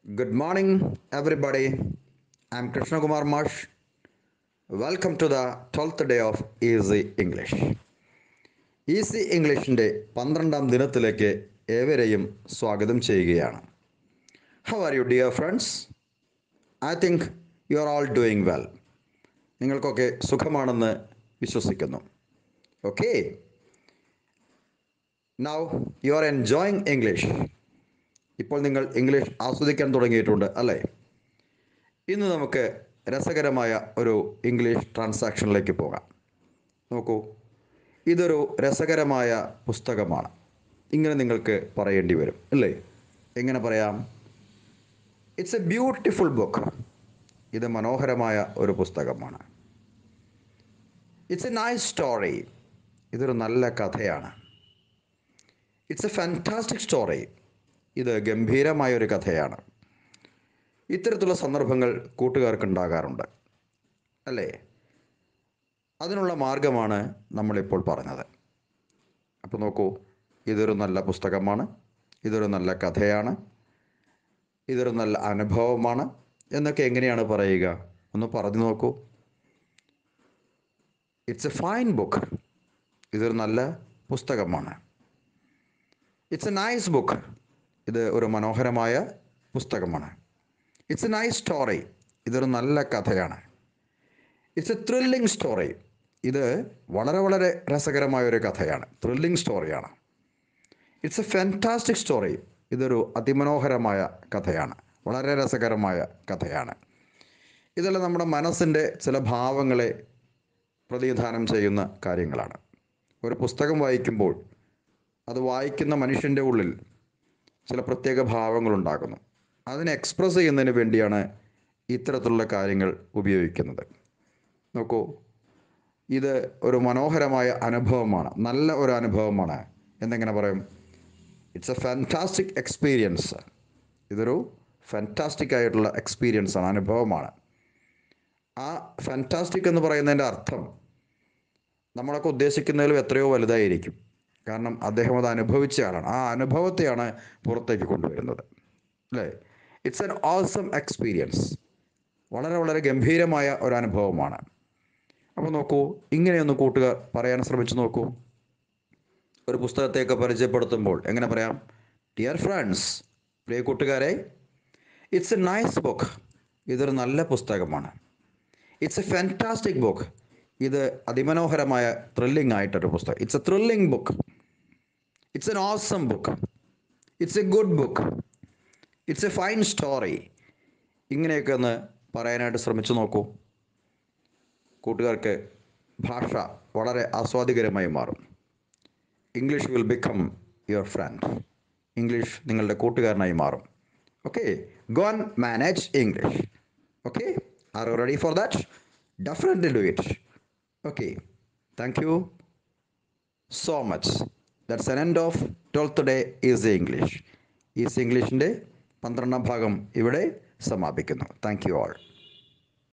Good morning, everybody. I'm Krishna Kumar Marsh. Welcome to the 12th day of Easy English. Easy ഇംഗ്ലീഷിൻ്റെ പന്ത്രണ്ടാം ദിനത്തിലേക്ക് ഏവരെയും സ്വാഗതം ചെയ്യുകയാണ് how are you dear friends I think you are all doing well നിങ്ങൾക്കൊക്കെ സുഖമാണെന്ന് വിശ്വസിക്കുന്നു okay now you are enjoying English ഇപ്പോൾ നിങ്ങൾ ഇംഗ്ലീഷ് ആസ്വദിക്കാൻ തുടങ്ങിയിട്ടുണ്ട് അല്ലേ ഇന്ന് നമുക്ക് രസകരമായ ഒരു ഇംഗ്ലീഷ് ട്രാൻസാക്ഷനിലേക്ക് പോകാം നോക്കൂ ഇതൊരു രസകരമായ പുസ്തകമാണ് ഇങ്ങനെ നിങ്ങൾക്ക് പറയേണ്ടി വരും അല്ലേ എങ്ങനെ പറയാം ഇറ്റ്സ് എ ബ്യൂട്ടിഫുൾ ബുക്ക് ഇത് മനോഹരമായ ഒരു പുസ്തകമാണ് ഇറ്റ്സ് എ നൈസ് സ്റ്റോറി ഇതൊരു നല്ല കഥയാണ് ഇറ്റ്സ് എ ഫാൻറ്റാസ്റ്റിക് സ്റ്റോറി ഇത് ഗംഭീരമായ ഒരു കഥയാണ് ഇത്തരത്തിലുള്ള സന്ദർഭങ്ങൾ കൂട്ടുകാർക്ക് ഉണ്ടാകാറുണ്ട് അല്ലേ അതിനുള്ള മാർഗമാണ് നമ്മളിപ്പോൾ പറഞ്ഞത് അപ്പോൾ നോക്കൂ ഇതൊരു നല്ല പുസ്തകമാണ് ഇതൊരു നല്ല കഥയാണ് ഇതൊരു നല്ല അനുഭവമാണ് എന്നൊക്കെ എങ്ങനെയാണ് പറയുക ഒന്ന് പറഞ്ഞു നോക്കൂ ഇറ്റ്സ് എ ഫൈൻ ബുക്ക് ഇതൊരു നല്ല പുസ്തകമാണ് ഇറ്റ്സ് എ നൈസ് ബുക്ക് ഇത് ഒരു മനോഹരമായ പുസ്തകമാണ് ഇറ്റ്സ് എ നൈസ് സ്റ്റോറി ഇതൊരു നല്ല കഥയാണ് ഇറ്റ്സ് എ ത്രില്ലിംഗ് സ്റ്റോറി ഇത് വളരെ വളരെ രസകരമായ ഒരു കഥയാണ് ത്രില്ലിംഗ് സ്റ്റോറിയാണ് ഇറ്റ്സ് എ ഫാൻറ്റാസ്റ്റിക് സ്റ്റോറി ഇതൊരു അതിമനോഹരമായ കഥയാണ് വളരെ രസകരമായ കഥയാണ് ഇതെല്ലാം നമ്മുടെ മനസ്സിൻ്റെ ചില ഭാവങ്ങളെ പ്രതിനിധാനം ചെയ്യുന്ന കാര്യങ്ങളാണ് ഒരു പുസ്തകം വായിക്കുമ്പോൾ അത് വായിക്കുന്ന മനുഷ്യൻ്റെ ഉള്ളിൽ ചില പ്രത്യേക ഭാവങ്ങളുണ്ടാകുന്നു അതിനെ എക്സ്പ്രസ് ചെയ്യുന്നതിന് വേണ്ടിയാണ് ഇത്തരത്തിലുള്ള കാര്യങ്ങൾ ഉപയോഗിക്കുന്നത് നോക്കൂ ഇത് ഒരു മനോഹരമായ അനുഭവമാണ് നല്ല ഒരു അനുഭവമാണ് എന്നെങ്ങനെ പറയും ഇറ്റ്സ് എ ഫാൻറ്റാസ്റ്റിക് എക്സ്പീരിയൻസ് ഇതൊരു ഫാൻറ്റാസ്റ്റിക് ആയിട്ടുള്ള എക്സ്പീരിയൻസ് ആണ് അനുഭവമാണ് ആ ഫാൻറ്റാസ്റ്റിക് എന്ന് പറയുന്നതിൻ്റെ അർത്ഥം നമ്മളൊക്കെ ഉദ്ദേശിക്കുന്നതിലും എത്രയോ വലുതായിരിക്കും കാരണം അദ്ദേഹം അത് അനുഭവിച്ച ആളാണ് ആ അനുഭവത്തെയാണ് പുറത്തേക്ക് കൊണ്ടുവരുന്നത് അല്ലേ ഇറ്റ്സ് എൻ ഓസം എക്സ്പീരിയൻസ് വളരെ വളരെ ഗംഭീരമായ ഒരു അനുഭവമാണ് അപ്പോൾ നോക്കൂ ഇങ്ങനെയൊന്ന് കൂട്ടുകാർ പറയാൻ ശ്രമിച്ചു നോക്കൂ ഒരു പുസ്തകത്തെയൊക്കെ പരിചയപ്പെടുത്തുമ്പോൾ എങ്ങനെ പറയാം ഡിയർ ഫ്രണ്ട്സ് പ്രിയ കൂട്ടുകാരെ ഇറ്റ്സ് എ നൈസ് ബുക്ക് ഇതൊരു നല്ല പുസ്തകമാണ് ഇറ്റ്സ് എ ഫാൻറ്റാസ്റ്റിക് ബുക്ക് ഇത് അതിമനോഹരമായ ത്രില്ലിംഗ് ആയിട്ടൊരു പുസ്തകം it's a thrilling book it's an awesome book it's a good book it's a fine story ഇങ്ങനെയൊക്കെ ഒന്ന് പറയാനായിട്ട് ശ്രമിച്ചു നോക്കൂ കൂട്ടുകാർക്ക് ഭാഷ വളരെ ആസ്വാദികരമായി മാറും English will become your friend English നിങ്ങളുടെ കൂട്ടുകാരനായി മാറും okay gonna manage English okay are you ready for that definitely do it okay thank you so much that's an end of twelfth day easy English easy ഇംഗ്ലീഷിൻ്റെ പന്ത്രണ്ടാം ഭാഗം ഇവിടെ സമാപിക്കുന്നു thank you all